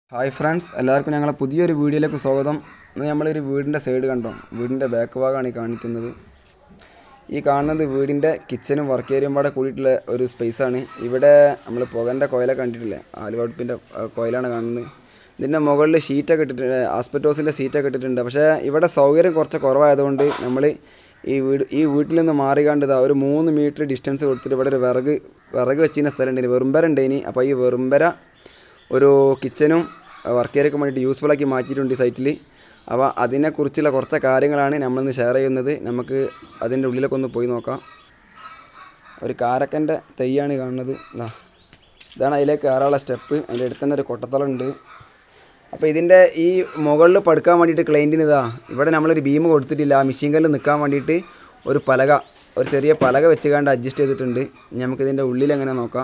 hi friends എല്ലാവർക്കും ഞങ്ങളെ പുതിയൊരു വീഡിയോയിലേക്ക് സ്വാഗതം ഇന്ന് നമ്മളൊരു വീടിൻ്റെ സൈഡ് കണ്ടോ വീടിൻ്റെ ബാക്ക് ഭാഗമാണ് ഈ കാണിക്കുന്നത് ഈ കാണുന്നത് വീടിൻ്റെ കിച്ചനും വർക്ക് ഏരിയയും പാടെ കൂടിയിട്ടുള്ള ഒരു സ്പേസാണ് ഇവിടെ നമ്മൾ പുകൻ്റെ കോയില കണ്ടിട്ടില്ലേ ആലുവടുപ്പിൻ്റെ കോയിലാണ് കാണുന്നത് ഇതിൻ്റെ മുകളിൽ ഷീറ്റൊക്കെ ഇട്ടിട്ടുണ്ട് ആസ്പെറ്റോസിൻ്റെ ഷീറ്റൊക്കെ ഇട്ടിട്ടുണ്ട് പക്ഷേ ഇവിടെ സൗകര്യം കുറച്ച് കുറവായതുകൊണ്ട് നമ്മൾ ഈ വീട് ഈ വീട്ടിൽ നിന്ന് മാറിക്കാണ്ട് ഇതാ ഒരു മൂന്ന് മീറ്റർ ഡിസ്റ്റൻസ് കൊടുത്തിട്ട് ഇവിടെ ഒരു വിറക് വിറക് വെച്ചിരുന്ന സ്ഥലം ഉണ്ടായിന് വെറുമ്പര ഉണ്ടായിനി അപ്പോൾ ഈ വെറുമ്പര ഒരു കിച്ചനും വർക്ക് ഏരിയക്ക് വേണ്ടിയിട്ട് യൂസ്ഫുൾ ആക്കി മാറ്റിയിട്ടുണ്ട് ഈ സൈറ്റിൽ അപ്പോൾ അതിനെക്കുറിച്ചുള്ള കുറച്ച് കാര്യങ്ങളാണ് നമ്മളിന്ന് ഷെയർ ചെയ്യുന്നത് നമുക്ക് അതിൻ്റെ ഉള്ളിലൊക്കെ ഒന്ന് പോയി നോക്കാം ഒരു കാരക്കൻ്റെ തെയ്യാണ് ഈ കാണുന്നത് ഇതാ ഇതാണ് അതിലേക്ക് കയറാനുള്ള സ്റ്റെപ്പ് അതിൻ്റെ അടുത്ത് തന്നെ ഒരു കൊട്ടത്തളുണ്ട് അപ്പോൾ ഇതിൻ്റെ ഈ മുകളിൽ പടുക്കാൻ വേണ്ടിയിട്ട് ക്ലൈൻറ്റിന് ഇതാ ഇവിടെ നമ്മളൊരു ബീം കൊടുത്തിട്ടില്ല ആ മെഷീൻ കല്ല് നിൽക്കാൻ വേണ്ടിയിട്ട് ഒരു പലക ഒരു ചെറിയ പലക വെച്ച് കണ്ട് അഡ്ജസ്റ്റ് ചെയ്തിട്ടുണ്ട് ഇനി നമുക്കിതിൻ്റെ ഉള്ളിൽ എങ്ങനെ നോക്കാം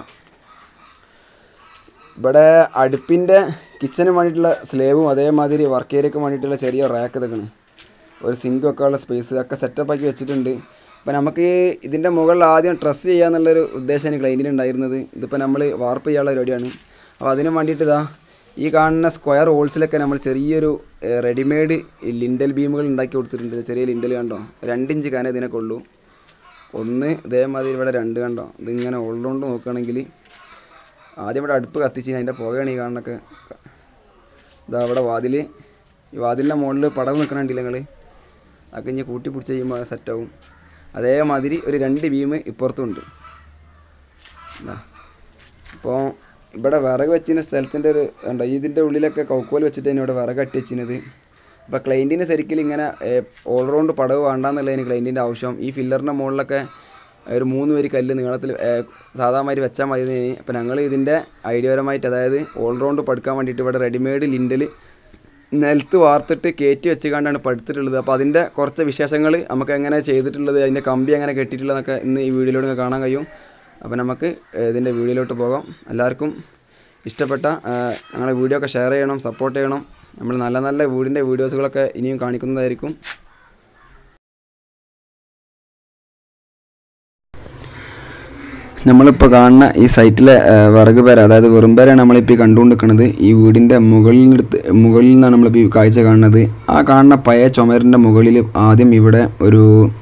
ഇവിടെ അടുപ്പിൻ്റെ കിച്ചന് വേണ്ടിയിട്ടുള്ള സ്ലേവും അതേമാതിരി വർക്ക് ഏരിയക്ക് വേണ്ടിയിട്ടുള്ള ചെറിയ റാക്ക് ഇതൊക്കെയാണ് ഒരു സിങ്ക് വെക്കാനുള്ള സ്പേസ് ഒക്കെ സെറ്റപ്പ് ആക്കി വെച്ചിട്ടുണ്ട് അപ്പോൾ നമുക്ക് ഇതിൻ്റെ മുകളിൽ ആദ്യം ഡ്രസ്സ് ചെയ്യാന്നുള്ളൊരു ഉദ്ദേശമാണ് ക്ലൈൻറ്റിന് ഉണ്ടായിരുന്നത് ഇതിപ്പോൾ നമ്മൾ വാർപ്പ് ചെയ്യാനുള്ള പരിപാടിയാണ് അപ്പോൾ അതിന് വേണ്ടിയിട്ട് ഇതാ ഈ കാണുന്ന സ്ക്വയർ ഹോൾസിലൊക്കെ നമ്മൾ ചെറിയൊരു റെഡിമെയ്ഡ് ലിൻഡൽ ബീമുകൾ ഉണ്ടാക്കി കൊടുത്തിട്ടുണ്ട് ചെറിയ ലിൻഡൽ കണ്ടോ രണ്ടിഞ്ച് കന ഇതിനൊക്കെ ഉള്ളൂ ഒന്ന് ഇതേമാതിരി ഇവിടെ രണ്ട് കണ്ടോ ഇതിങ്ങനെ ഉള്ളതുകൊണ്ട് നോക്കുകയാണെങ്കിൽ ആദ്യം ഇവിടെ അടുപ്പ് കത്തിച്ച് അതിൻ്റെ പുകയാണ് ഈ കാണുന്നൊക്കെ ഇതാ അവിടെ വാതിൽ ഈ വാതിലിൻ്റെ മുകളിൽ പടവ് നിൽക്കണുണ്ടല്ലോ നിങ്ങൾ അതൊക്കെ ഇനി കൂട്ടി പിടിച്ച് കഴിയുമ്പോൾ സെറ്റാവും അതേമാതിരി ഒരു രണ്ട് ബീം ഇപ്പുറത്തും ഉണ്ട് ഇതാ അപ്പോൾ ഇവിടെ വിറക് വെച്ചിരുന്ന സ്ഥലത്തിൻ്റെ ഒരു ഉണ്ടോ ഇതിൻ്റെ ഉള്ളിലൊക്കെ കൗക്കോൽ വെച്ചിട്ട് ഇവിടെ വിറക് കട്ടി വെച്ചിരുന്നത് അപ്പോൾ ക്ലൈൻറ്റിന് ശരിക്കും ഇങ്ങനെ ഓൾറൗണ്ട് പടവ് വേണ്ടാന്നുള്ളതിന് ക്ലൈൻറ്റിൻ്റെ ആവശ്യം ഈ ഫില്ലറിൻ്റെ മുകളിലൊക്കെ ഒരു മൂന്ന് പേര് കല്ല് നീളത്തിൽ സാധാമാതിരി വെച്ചാൽ മതി എന്ന് അപ്പോൾ ഞങ്ങൾ ഇതിൻ്റെ ഐഡിയപരമായിട്ട് അതായത് ഓൾറൗണ്ട് പടുക്കാൻ വേണ്ടിയിട്ട് ഇവിടെ റെഡിമെയ്ഡ് ലിൻഡൽ നിലത്ത് വാർത്തിട്ട് കയറ്റി വെച്ച് കണ്ടാണ് പടുത്തിട്ടുള്ളത് അപ്പോൾ അതിൻ്റെ കുറച്ച് വിശേഷങ്ങൾ നമുക്ക് എങ്ങനെ ചെയ്തിട്ടുള്ളത് അതിൻ്റെ കമ്പി എങ്ങനെ കെട്ടിയിട്ടുള്ളതൊക്കെ ഇന്ന് ഈ വീഡിയോയിലൂടെ നിങ്ങൾക്ക് കാണാൻ കഴിയും അപ്പോൾ നമുക്ക് ഇതിൻ്റെ വീഡിയോയിലോട്ട് പോകാം എല്ലാവർക്കും ഇഷ്ടപ്പെട്ട ഞങ്ങളെ വീഡിയോ ഒക്കെ ഷെയർ ചെയ്യണം സപ്പോർട്ട് ചെയ്യണം നമ്മൾ നല്ല നല്ല വീടിൻ്റെ വീഡിയോസുകളൊക്കെ ഇനിയും കാണിക്കുന്നതായിരിക്കും നമ്മളിപ്പോൾ കാണുന്ന ഈ സൈറ്റിലെ വിറക് പേര അതായത് വെറുമ്പേരാണ് നമ്മളിപ്പോൾ ഈ കണ്ടുകൊണ്ടിരിക്കുന്നത് ഈ വീടിൻ്റെ മുകളിൽ നിന്നെടുത്ത് മുകളിൽ നിന്നാണ് നമ്മളിപ്പോൾ ഈ കാഴ്ച കാണുന്നത് ആ കാണുന്ന പഴയ ചുമരിൻ്റെ മുകളിൽ ആദ്യം ഇവിടെ ഒരു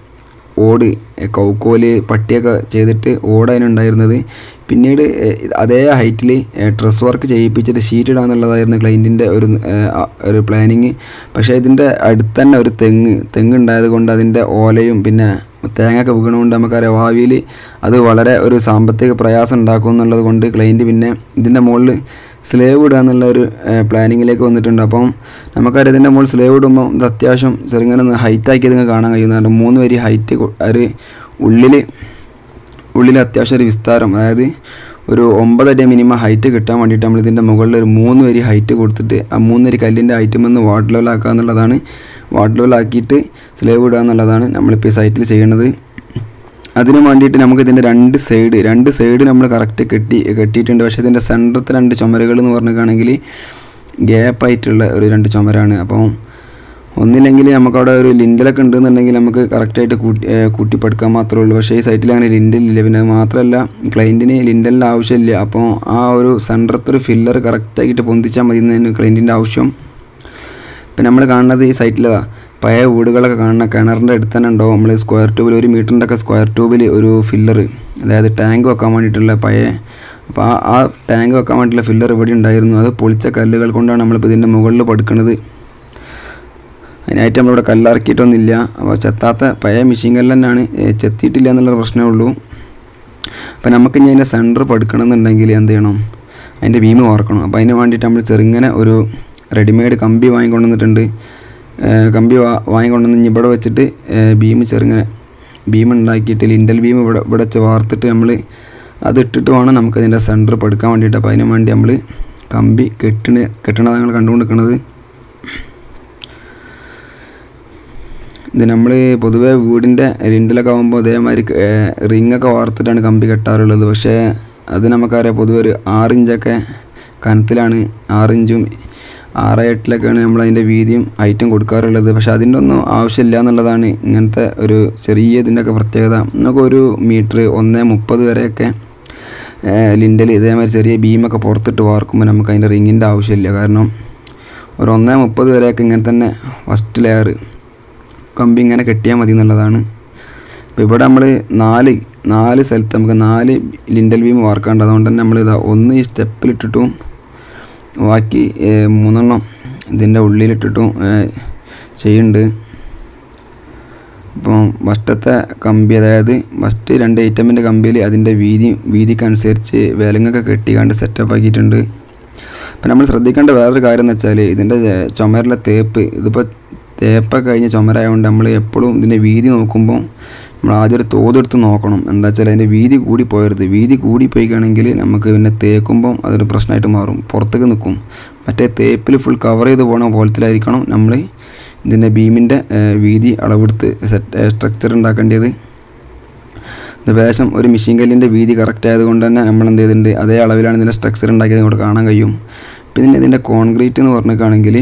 ഓട് കൗക്കോല് പട്ടിയൊക്കെ ചെയ്തിട്ട് ഓടതിനുണ്ടായിരുന്നത് പിന്നീട് അതേ ഹൈറ്റിൽ ഡ്രസ് വർക്ക് ചെയ്യിപ്പിച്ചിട്ട് ഷീറ്റ് ഇടാന്നുള്ളതായിരുന്നു ക്ലൈൻറ്റിൻ്റെ ഒരു ഒരു പ്ലാനിങ് പക്ഷേ ഇതിൻ്റെ അടുത്ത് തന്നെ ഒരു തെങ്ങ് തെങ്ങ് ഉണ്ടായത് കൊണ്ട് അതിൻ്റെ ഓലയും പിന്നെ തേങ്ങയൊക്കെ വീണുകൊണ്ട് നമുക്കറിയാം ഭാവിയിൽ അത് വളരെ ഒരു സാമ്പത്തിക പ്രയാസം ഉണ്ടാക്കും എന്നുള്ളത് കൊണ്ട് ക്ലൈൻറ്റ് പിന്നെ ഇതിൻ്റെ മുകളിൽ സ്ലേവ് ഇടുക എന്നുള്ള ഒരു പ്ലാനിങ്ങിലേക്ക് വന്നിട്ടുണ്ട് അപ്പം നമുക്കറിയാം ഇതിൻ്റെ മുകളിൽ സ്ലേവ് ഇടുമ്പോൾ ഇത് അത്യാവശ്യം ചെറുങ്ങനെ ഹൈറ്റാക്കി ഇതിങ്ങനെ കാണാൻ കഴിയുന്നുണ്ട് മൂന്ന് വരി ഹൈറ്റ് ഒരു ഉള്ളിൽ ഉള്ളിൽ അത്യാവശ്യം ഒരു വിസ്താരം അതായത് ഒരു ഒമ്പതടി മിനിമം ഹൈറ്റ് കിട്ടാൻ വേണ്ടിയിട്ട് നമ്മൾ ഇതിൻ്റെ മുകളിൽ ഒരു മൂന്ന് വരി ഹൈറ്റ് കൊടുത്തിട്ട് ആ മൂന്ന് വരി കല്ലിൻ്റെ ഹൈറ്റിൽ നിന്ന് വാട്ടർ ലെവലാക്കുക എന്നുള്ളതാണ് വാട്ടർ ലെവലാക്കിയിട്ട് സ്ലേവ് ഇടുക എന്നുള്ളതാണ് നമ്മളിപ്പോൾ ഈ സൈറ്റിൽ ചെയ്യുന്നത് അതിന് വേണ്ടിയിട്ട് നമുക്ക് ഇതിൻ്റെ രണ്ട് സൈഡ് രണ്ട് സൈഡ് നമ്മൾ കറക്റ്റ് കെട്ടി കെട്ടിയിട്ടുണ്ട് പക്ഷേ ഇതിൻ്റെ സെൻറ്ററത്തെ രണ്ട് ചുമരുകൾ എന്ന് പറഞ്ഞിട്ടാണെങ്കിൽ ഗ്യാപ്പായിട്ടുള്ള ഒരു രണ്ട് ചുമരാണ് അപ്പം ഒന്നില്ലെങ്കിൽ നമുക്കവിടെ ഒരു ലിൻഡലൊക്കെ ഉണ്ടെന്നുണ്ടെങ്കിൽ നമുക്ക് കറക്റ്റായിട്ട് കൂട്ടി കൂട്ടിപ്പെടുക്കാൻ മാത്രമേ ഉള്ളൂ പക്ഷേ ഈ സൈറ്റിൽ അങ്ങനെ ലിൻഡലില്ല പിന്നെ മാത്രമല്ല ക്ലൈൻറ്റിന് ലിൻഡലിൻ്റെ ആവശ്യമില്ല അപ്പോൾ ആ ഒരു സെൻറ്ററത്തെ ഒരു ഫില്ലർ കറക്റ്റായിട്ട് പൊന്തിച്ചാൽ മതി എന്നതിന് ക്ലൈൻറ്റിൻ്റെ ആവശ്യം ഇപ്പം നമ്മൾ കാണുന്നത് ഈ സൈറ്റിലതാണ് പഴയ വീടുകളൊക്കെ കാണുന്ന കിണറിൻ്റെ അടുത്ത് തന്നെ ഉണ്ടാവും നമ്മൾ സ്ക്വയർ ട്യൂബിൽ ഒരു മീറ്ററിൻ്റെ ഒക്കെ സ്ക്വയർ ട്യൂബിൽ ഒരു ഫില്ലർ അതായത് ടാങ്ക് വെക്കാൻ വേണ്ടിയിട്ടുള്ള പഴയ അപ്പോൾ ആ ആ ടാങ്ക് വെക്കാൻ വേണ്ടിയിട്ടുള്ള ഫില്ലർ ഇവിടെ ഉണ്ടായിരുന്നു അത് പൊളിച്ച കല്ലുകൾ കൊണ്ടാണ് നമ്മളിപ്പോൾ ഇതിൻ്റെ മുകളിൽ പടുക്കുന്നത് അതിനായിട്ട് നമ്മളിവിടെ കല്ലിറക്കിയിട്ടൊന്നുമില്ല അപ്പോൾ ചെത്താത്ത പഴയ മെഷീൻ കല്ല് തന്നെയാണ് ചെത്തിയിട്ടില്ല എന്നുള്ള പ്രശ്നമേ ഉള്ളൂ അപ്പോൾ നമുക്ക് ഇനി അതിൻ്റെ സെൻറ്റർ പടുക്കണമെന്നുണ്ടെങ്കിൽ എന്ത് ചെയ്യണം അതിൻ്റെ ബീം ഓർക്കണം അപ്പോൾ അതിന് വേണ്ടിയിട്ട് നമ്മൾ ചെറുങ്ങനെ ഒരു റെഡിമെയ്ഡ് കമ്പി വാങ്ങിക്കൊണ്ടുവന്നിട്ടുണ്ട് കമ്പി വാ വാങ്ങിക്കൊണ്ടുവന്ന് ഇവിടെ വെച്ചിട്ട് ബീം ചെറുങ്ങനെ ബീം ഉണ്ടാക്കിയിട്ട് ലിൻഡൽ ബീം ഇവിടെ ഇവിടെ വെച്ച് വാർത്തിട്ട് നമ്മൾ അത് ഇട്ടിട്ട് വേണം നമുക്കതിൻ്റെ സെൻറ്റർ പടുക്കാൻ വേണ്ടിയിട്ട് അപ്പോൾ അതിന് വേണ്ടി നമ്മൾ കമ്പി കെട്ടിന് കെട്ടണത് ഞങ്ങൾ കണ്ടുകൊണ്ടിരിക്കുന്നത് ഇത് നമ്മൾ പൊതുവേ വീടിൻ്റെ ലിൻഡിലൊക്കെ ആകുമ്പോൾ ഇതേമാതിരി റിങ്ങൊക്കെ വാർത്തിട്ടാണ് കമ്പി കെട്ടാറുള്ളത് പക്ഷേ അത് നമുക്കറിയാം പൊതുവെ ഒരു ആറിഞ്ചൊക്കെ കനത്തിലാണ് ആറിഞ്ചും ആറ് എട്ടിലൊക്കെയാണ് നമ്മൾ അതിൻ്റെ വീതിയും ഹൈറ്റും കൊടുക്കാറുള്ളത് പക്ഷേ അതിൻ്റെ ഒന്നും ആവശ്യമില്ല എന്നുള്ളതാണ് ഇങ്ങനത്തെ ഒരു ചെറിയ ഇതിൻ്റെയൊക്കെ പ്രത്യേകത നമുക്ക് ഒരു മീറ്റർ ഒന്ന് മുപ്പത് വരെയൊക്കെ ലിൻഡൽ ഇതേമാതിരി ചെറിയ ബീമൊക്കെ പുറത്തിട്ട് വാർക്കുമ്പോൾ നമുക്ക് അതിൻ്റെ റിങ്ങിൻ്റെ ആവശ്യമില്ല കാരണം ഒരു ഒന്നേ മുപ്പത് വരെയൊക്കെ ഇങ്ങനെ തന്നെ ഫസ്റ്റ് ലെയർ കമ്പി ഇങ്ങനെ കെട്ടിയാൽ മതി എന്നുള്ളതാണ് അപ്പോൾ ഇവിടെ നമ്മൾ നാല് നാല് സ്ഥലത്ത് നമുക്ക് നാല് ലിൻഡൽ ബീം വാർക്കാണ്ട് അതുകൊണ്ട് തന്നെ നമ്മൾ ഇതാ ഒന്ന് ഈ സ്റ്റെപ്പിലിട്ടിട്ടും ബാക്കി ഏഹ്, മൂന്നെണ്ണം ഇതിൻ്റെ ഉള്ളിലിട്ടിട്ടും ഏഹ്, ചെയ്യുന്നുണ്ട് ഇപ്പം ഫസ്റ്റത്തെ കമ്പി അതായത് ഫസ്റ്റ് രണ്ട് ഐറ്റമിൻ്റെ കമ്പിയിൽ അതിൻ്റെ വീതി വീതിക്കനുസരിച്ച് വിലങ്ങൊക്കെ കെട്ടിക്കാണ്ട് സെറ്റപ്പ് ആക്കിയിട്ടുണ്ട് അപ്പം നമ്മൾ ശ്രദ്ധിക്കേണ്ട വേറൊരു കാര്യം എന്ന് വെച്ചാൽ ഇതിൻ്റെ ചെ- ചുമരിലെ തേപ്പ് ഇതിപ്പോൾ തേപ്പൊക്കെ കഴിഞ്ഞ് ചുമരായതുകൊണ്ട് നമ്മൾ എപ്പോഴും ഇതിൻ്റെ വീതി നോക്കുമ്പോൾ നമ്മൾ ആദ്യം ഒരു തോതെടുത്ത് നോക്കണം എന്താ വെച്ചാൽ അതിൻ്റെ വീതി കൂടി പോയരുത് വീതി കൂടി പോയിക്കുകയാണെങ്കിൽ നമുക്ക് പിന്നെ തേക്കുമ്പം അതൊരു പ്രശ്നമായിട്ട് മാറും പുറത്തേക്ക് നിൽക്കും മറ്റേ തേപ്പിൽ ഫുൾ കവർ ചെയ്ത് പോകണ പോലത്തിലായിരിക്കണം നമ്മൾ ഇതിൻ്റെ ബീമിൻ്റെ വീതി അളവെടുത്ത് സെറ്റ് സ്ട്രക്ചർ ഉണ്ടാക്കേണ്ടത് ഇത് വേഷം ഒരു മെഷീൻ കല്ലിൻ്റെ വീതി കറക്റ്റ് ആയതുകൊണ്ട് തന്നെ നമ്മൾ എന്ത് ചെയ്തിട്ടുണ്ട് അതേ അളവിലാണ് ഇതിൻ്റെ സ്ട്രക്ചർ ഉണ്ടാക്കിയത് ഇങ്ങോട്ട് കാണാൻ കഴിയും പിന്നെ ഇതിൻ്റെ കോൺക്രീറ്റ് എന്ന് പറഞ്ഞിട്ടാണെങ്കിൽ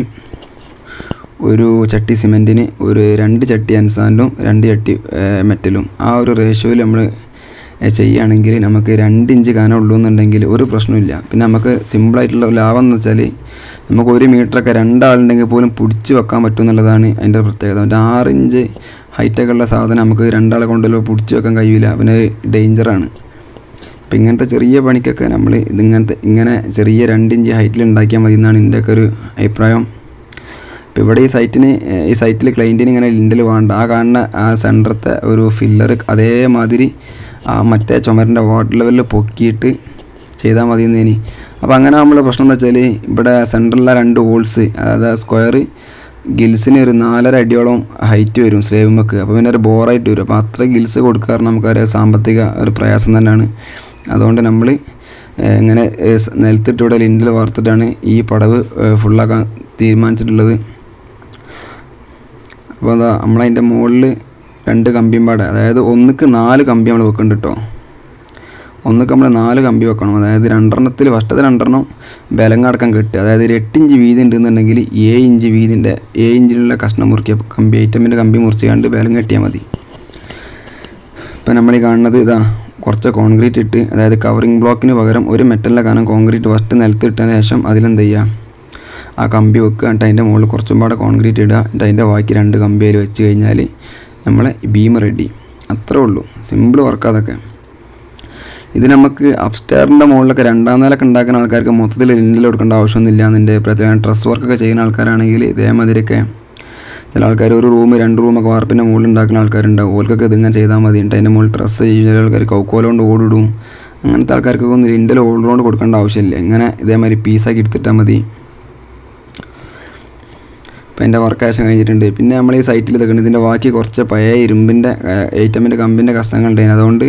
ഒരു ചട്ടി സിമെൻറ്റിന് ഒരു രണ്ട് ചട്ടി അൻസാൻഡും രണ്ട് ചട്ടി ഏഹ്, മെറ്റലും ആ ഒരു റേഷ്യോയിൽ നമ്മൾ ഏഹ്, ചെയ്യുകയാണെങ്കിൽ നമുക്ക് രണ്ട് ഇഞ്ച് കനം ഉള്ളൂ എന്നുണ്ടെങ്കിൽ ഒരു പ്രശ്നമില്ല പിന്നെ നമുക്ക് സിമ്പിളായിട്ടുള്ള ലാഭം എന്ന് വെച്ചാൽ നമുക്ക് ഒരു മീറ്ററൊക്കെ രണ്ടാളുണ്ടെങ്കിൽ പോലും പിടിച്ച് വെക്കാൻ പറ്റും എന്നുള്ളതാണ് അതിൻ്റെ പ്രത്യേകത മറ്റേ ആറ് ഇഞ്ച് ഹൈറ്റൊക്കെ ഉള്ള സാധനം നമുക്ക് രണ്ടാളെ കൊണ്ടല്ലോ പിടിച്ച് വെക്കാൻ കഴിയില്ല പിന്നെ ഡേഞ്ചറാണ് അപ്പം ഇങ്ങനത്തെ ചെറിയ പണിക്കൊക്കെ നമ്മൾ ഇതിങ്ങനത്തെ ഇങ്ങനെ ചെറിയ രണ്ട് ഇഞ്ച് ഹൈറ്റിൽ ഉണ്ടാക്കിയാൽ മതി എന്നാണ് എൻ്റെയൊക്കെ ഒരു അഭിപ്രായം ഇപ്പോൾ ഇവിടെ ഈ സൈറ്റിന് ഏഹ്, ഈ സൈറ്റിൽ ക്ലൈൻറ്റിന് ഇങ്ങനെ ലിൻഡിൽ വേണ്ട ആ കാണുന്ന ആ സെൻറ്ററത്തെ ഒരു ഫില്ലർ അതേമാതിരി ആ മറ്റേ ചുമരിൻ്റെ വാട്ടർ ലെവലിൽ പൊക്കിയിട്ട് ചെയ്താൽ മതി എന്നേനി അപ്പോൾ അങ്ങനെ ആകുമ്പോൾ പ്രശ്നം എന്താ വെച്ചാൽ ഇവിടെ സെൻറ്ററിലെ രണ്ട് ഹോൾസ് അതായത് സ്ക്വയർ ഗിൽസിന് ഒരു നാലര അടിയോളം ഹൈറ്റ് വരും സ്ലേവുമൊക്കെ അപ്പോൾ പിന്നെ ഒരു ബോറായിട്ട് വരും അപ്പോൾ അത്ര ഗിൽസ് കൊടുക്കാറ് നമുക്കൊരു സാമ്പത്തിക ഒരു പ്രയാസം തന്നെയാണ് അതുകൊണ്ട് നമ്മൾ ഇങ്ങനെ ഏഹ്, സ് നിലത്തിട്ട് ഇവിടെ ലിൻഡിൽ വാർത്തിട്ടാണ് ഈ പടവ് ഏഹ്, ഫുള്ളാക്കാൻ തീരുമാനിച്ചിട്ടുള്ളത് അപ്പോൾ അതാ നമ്മളതിൻ്റെ മുകളിൽ രണ്ട് കമ്പിയും പാടെ അതായത് ഒന്നിക്ക് നാല് കമ്പി നമ്മൾ വെക്കുന്നുണ്ട് കേട്ടോ ഒന്നിക്ക് നമ്മൾ നാല് കമ്പി വെക്കണം അതായത് രണ്ടെണ്ണത്തിൽ ഫസ്റ്റത്തെ രണ്ടെണ്ണം ബലങ്ങടക്കം കെട്ടുക അതായത് ഒരു എട്ട് ഇഞ്ച് വീതി ഉണ്ടെന്നുണ്ടെങ്കിൽ ഏഴ് ഇഞ്ച് വീതിൻ്റെ ഏഴ് ഇഞ്ചിലുള്ള കഷ്ണം മുറിക്കുക കമ്പി ഐറ്റമിൻ്റെ കമ്പി മുറിച്ച് കണ്ട് ബലം കെട്ടിയാൽ മതി ഇപ്പം നമ്മൾ ഈ കാണുന്നത് ഇതാ കുറച്ച് കോൺക്രീറ്റ് ഇട്ട് അതായത് കവറിങ് ബ്ലോക്കിന് പകരം ഒരു മെറ്റലിൻ്റെ കനം കോൺക്രീറ്റ് ഫസ്റ്റ് നിലത്ത് ഇട്ടതിന് ശേഷം അതിലെന്ത് ചെയ്യുക ആ കമ്പി വെക്കുക എന്നിട്ട് അതിൻ്റെ മുകളിൽ കുറച്ചും പാടെ കോൺക്രീറ്റ് ഇടുക എന്നിട്ട് അതിൻ്റെ ബാക്കി രണ്ട് കമ്പി അതിൽ വെച്ച് കഴിഞ്ഞാൽ നമ്മളെ ബീം റെഡി അത്രേ ഉള്ളൂ സിമ്പിൾ വർക്ക് അതൊക്കെ ഇത് നമുക്ക് അപ്സ്റ്റെയറിൻ്റെ മുകളിലൊക്കെ രണ്ടാം നിലക്ക് ഉണ്ടാക്കുന്ന ആൾക്കാർക്ക് മൊത്തത്തിൽ ലിൻഡിൽ കൊടുക്കേണ്ട ആവശ്യമൊന്നുമില്ല എന്നെ പ്രത്യേകം ഡ്രസ് വർക്കൊക്കെ ചെയ്യുന്ന ആൾക്കാരാണെങ്കിൽ ഇതേമാതിരിയൊക്കെ ചില ആൾക്കാർ ഒരു റൂം രണ്ട് റൂമൊക്കെ വാർപ്പിൻ്റെ മുകളിൽ ഉണ്ടാക്കുന്ന ആൾക്കാരുണ്ടാവും ഓൽക്കൊക്കെ ഇതിങ്ങനെ ചെയ്താൽ മതി എന്നിട്ട് അതിൻ്റെ മുകളിൽ ഡ്രസ്സ് ചെയ്യും ചില ആൾക്കാർ കൗക്കോല കൊണ്ട് ഓടിടും അങ്ങനത്തെ ആൾക്കാർക്കൊക്കെ ഒന്നും ലിൻഡിൽ ഓൾറൗണ്ട് കൊടുക്കേണ്ട ആവശ്യമില്ല ഇങ്ങനെ ഇതേമാതിരി പീസാക്കി എടുത്തിട്ടാൽ മതി അപ്പോൾ എൻ്റെ വർക്ക് ആശം കഴിഞ്ഞിട്ടുണ്ട് പിന്നെ നമ്മൾ ഈ സൈറ്റിൽ ഇതൊക്കെ ഇതിൻ്റെ ബാക്കി കുറച്ച് പഴയ ഇരുമ്പിൻ്റെ ഐറ്റമിൻ്റെ കമ്പിൻ്റെ കഷ്ണങ്ങളുണ്ടായിരുന്നു അതുകൊണ്ട്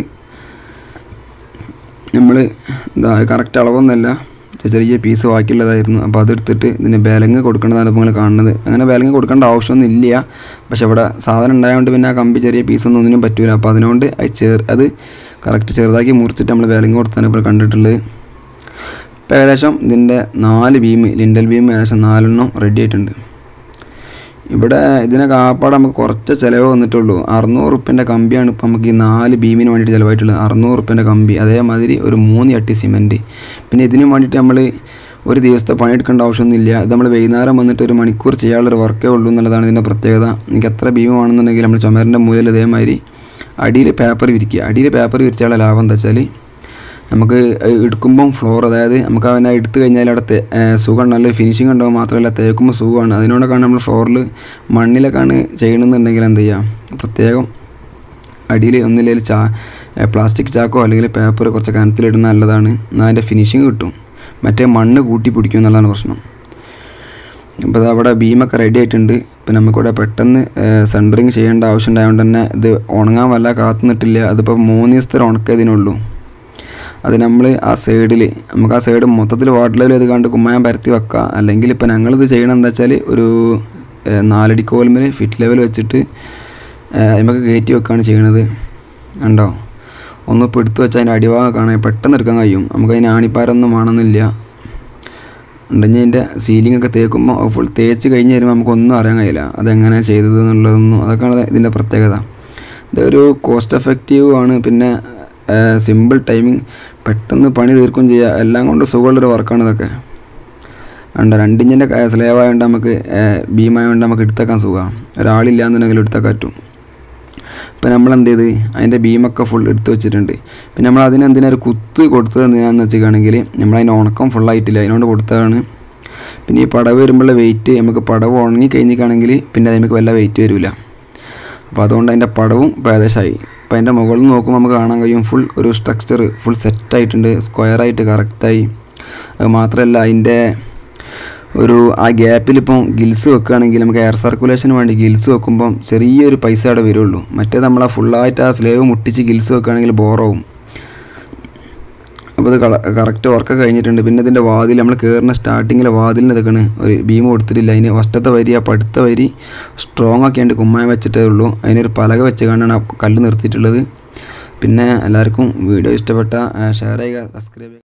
നമ്മൾ എന്താ കറക്റ്റ് അളവൊന്നുമല്ല ചെറിയ പീസ് ബാക്കിയുള്ളതായിരുന്നു അപ്പോൾ അതെടുത്തിട്ട് ഇതിന് ബലങ്ങ് കൊടുക്കേണ്ടതാണ് ഇപ്പോൾ നിങ്ങൾ കാണുന്നത് അങ്ങനെ ബലങ്ങ് കൊടുക്കേണ്ട ആവശ്യമൊന്നും ഇല്ല പക്ഷെ ഇവിടെ സാധനം ഉണ്ടായതുകൊണ്ട് പിന്നെ ആ കമ്പി ചെറിയ പീസൊന്നും ഒന്നിനും പറ്റൂല അപ്പോൾ അതിനോണ്ട് അത് ചെറു അത് കറക്റ്റ് ചെറുതാക്കി മുറിച്ചിട്ട് നമ്മൾ ബലങ്ങ് കൊടുത്താണ് ഇപ്പോൾ കണ്ടിട്ടുള്ളത് ഇപ്പോൾ ഏകദേശം ഇതിൻ്റെ നാല് ബീം ലിൻഡൽ ബീം ഏകദേശം നാലെണ്ണം റെഡി ആയിട്ടുണ്ട് ഇവിടെ ഇതിനെ കാപ്പാട് നമുക്ക് കുറച്ച് ചിലവ് വന്നിട്ടുള്ളൂ അറുന്നൂറ് റുപ്യൻ്റെ കമ്പിയാണ് ഇപ്പം നമുക്ക് ഈ നാല് ബീമിന് വേണ്ടിയിട്ട് ചിലവായിട്ടുള്ളത് അറുന്നൂറ് റുപ്യൻ്റെ കമ്പി അതേമാതിരി ഒരു മൂന്ന് ചട്ടി സിമെൻറ്റ് പിന്നെ ഇതിന് വേണ്ടിയിട്ട് നമ്മൾ ഒരു ദിവസത്തെ പണിയെടുക്കേണ്ട ആവശ്യമൊന്നുമില്ല ഇത് നമ്മൾ വൈകുന്നേരം വന്നിട്ട് ഒരു മണിക്കൂർ ചെയ്യാനുള്ളൊരു വർക്കേ ഉള്ളൂ എന്നുള്ളതാണ് ഇതിൻ്റെ പ്രത്യേകത എനിക്ക് എത്ര ബീം വേണമെന്നുണ്ടെങ്കിൽ നമ്മൾ ചുമരിൻ്റെ മൂലയിൽ ഇതേമാതിരി അടിയിൽ പേപ്പർ വിരിക്കുക അടിയിൽ പേപ്പർ വിരിച്ചാലുള്ള ലാഭം എന്താ വെച്ചാൽ നമുക്ക് എടുക്കുമ്പം ഫ്ലോർ അതായത് നമുക്ക് അവനെ എടുത്തു കഴിഞ്ഞാൽ അവിടെ തേ- ഏഹ് സുഖം നല്ല ഫിനിഷിങ് ഉണ്ടാവും മാത്രമല്ല തേക്കുമ്പോൾ സുഖമാണ് അതിനോടൊക്കെയാണ് നമ്മൾ ഫ്ലോറിൽ മണ്ണിലൊക്കെയാണ് ചെയ്യണമെന്നുണ്ടെങ്കിൽ എന്ത് ചെയ്യാം പ്രത്യേകം അടിയിൽ ഒന്നില്ലെങ്കിൽ ചാ ഏഹ് പ്ലാസ്റ്റിക് ചാക്കോ അല്ലെങ്കിൽ പേപ്പർ കുറച്ച് കനത്തിലിടുന്ന നല്ലതാണ് എന്നാൽ അതിൻ്റെ ഫിനിഷിങ് കിട്ടും മറ്റേ മണ്ണ് കൂട്ടി പിടിക്കും എന്നുള്ളതാണ് പ്രശ്നം ഇപ്പോൾ ഇത് അവിടെ ബീമൊക്കെ റെഡി ആയിട്ടുണ്ട് ഇപ്പം നമുക്കിവിടെ പെട്ടെന്ന് സെൻറ്ററിങ് ചെയ്യേണ്ട ആവശ്യം ഉണ്ടായതുകൊണ്ട് തന്നെ ഇത് ഉണങ്ങാൻ വല്ല കാത്തു നിന്നിട്ടില്ല അതിപ്പോൾ മൂന്ന് ദിവസത്തെ ഉണക്കം ഇതിനുള്ളൂ അത് നമ്മൾ ആ സൈഡിൽ നമുക്ക് ആ സൈഡ് മൊത്തത്തിൽ വാട്ടർ ലെവൽ ഇത് കണ്ട് കുമ്മായം പരത്തി വെക്കാം അല്ലെങ്കിൽ ഇപ്പോൾ ഞങ്ങളിത് ചെയ്യണം എന്താ വെച്ചാൽ ഒരു ഏഹ്, നാലടി കോൽമേൽ ഫിറ്റ് ലെവൽ വെച്ചിട്ട് ഏഹ്, നമുക്ക് കയറ്റി വെക്കുകയാണ് ചെയ്യണത് ഉണ്ടോ ഒന്ന് ഇപ്പോൾ എടുത്ത് വെച്ചാൽ അതിൻ്റെ അടിഭാഗം കാണാൻ പെട്ടെന്ന് എടുക്കാൻ കഴിയും നമുക്ക് അതിന് ആണിപ്പാരൊന്നും വേണമെന്നില്ല ഉണ്ടെങ്കിൽ അതിൻ്റെ സീലിംഗ് ഒക്കെ തേക്കുമ്പോൾ ഫുൾ തേച്ച് കഴിഞ്ഞ് വരുമ്പോൾ നമുക്കൊന്നും അറിയാൻ കഴിയില്ല അതെങ്ങനെ ചെയ്തത് എന്നുള്ളതൊന്നും അതൊക്കെയാണ് ഇതിൻ്റെ പ്രത്യേകത ഇതൊരു കോസ്റ്റ് എഫക്റ്റീവ് ആണ് പിന്നെ സിമ്പിൾ ടൈമിങ് പെട്ടെന്ന് പണി തീർക്കും ചെയ്യുക എല്ലാം കൊണ്ട് സുഖമുള്ളൊരു വർക്കാണ് ഇതൊക്കെ കണ്ട രണ്ടിഞ്ചിൻ്റെ സ്ലേവ് ആയതുകൊണ്ട് നമുക്ക് ബീമായതുകൊണ്ട് നമുക്ക് എടുത്തേക്കാൻ സുഖമാണ് ഒരാളില്ലാന്നുണ്ടെങ്കിൽ എടുത്തേക്കാൻ പറ്റും ഇപ്പം നമ്മൾ എന്ത് ചെയ്ത് അതിൻ്റെ ബീമൊക്കെ ഫുൾ എടുത്ത് വെച്ചിട്ടുണ്ട് പിന്നെ നമ്മൾ അതിന് എന്തിനാ ഒരു കുത്ത് കൊടുത്തത് എന്തിനാന്ന് വെച്ചിട്ടാണെങ്കിൽ നമ്മൾ അതിൻ്റെ ഉണക്കം ഫുള്ളായിട്ടില്ല അതിനോട് കൊടുത്തതാണ് പിന്നെ ഈ പടവ് വരുമ്പോഴുള്ള വെയിറ്റ് നമുക്ക് പടവ് ഉണങ്ങി കഴിഞ്ഞിട്ടാണെങ്കിൽ പിന്നെ അത് നമുക്ക് വല്ല വെയിറ്റ് വരില്ല അപ്പോൾ അതുകൊണ്ട് അതിൻ്റെ പടവും ഇപ്പോൾ ഏകദേശമായി അപ്പോൾ അതിൻ്റെ മുകളിൽ നിന്ന് നോക്കുമ്പോൾ നമുക്ക് കാണാൻ കഴിയും ഫുൾ ഒരു സ്ട്രക്ചർ ഫുൾ സെറ്റായിട്ടുണ്ട് സ്ക്വയറായിട്ട് കറക്റ്റായി അത് മാത്രമല്ല അതിൻ്റെ ഒരു ആ ഗ്യാപ്പിൽ ഇപ്പം ഗിൽസ് വെക്കുകയാണെങ്കിൽ നമുക്ക് എയർ സർക്കുലേഷന് വേണ്ടി ഗിൽസ് വെക്കുമ്പം ചെറിയൊരു പൈസ അവിടെ വരുള്ളൂ മറ്റേ നമ്മൾ ആ ഫുള്ളായിട്ട് ആ സ്ലേവ് മുട്ടിച്ച് ഗിൽസ് വെക്കുകയാണെങ്കിൽ ബോറാവും അപ്പോൾ ഇത് കറക്റ്റ് വർക്ക് കഴിഞ്ഞിട്ടുണ്ട് പിന്നെ ഇതിൻ്റെ വാതിൽ നമ്മൾ കയറുന്ന സ്റ്റാർട്ടിങ്ങിലെ വാതിലിന് ഇതൊക്കെയാണ് ഒരു ബീം കൊടുത്തിട്ടില്ല അതിന് ഫസ്റ്റത്തെ വരി ആ പടുത്ത വരി സ്ട്രോങ് ഒക്കെ ഉണ്ട് കുമ്മായം വെച്ചിട്ടേ ഉള്ളൂ അതിനൊരു പലക വെച്ച് കാണാണ് ആ കല്ല് നിർത്തിയിട്ടുള്ളത് പിന്നെ എല്ലാവർക്കും വീഡിയോ ഇഷ്ടപ്പെട്ട ഷെയർ ചെയ്യുക സബ്സ്ക്രൈബ് ചെയ്യുക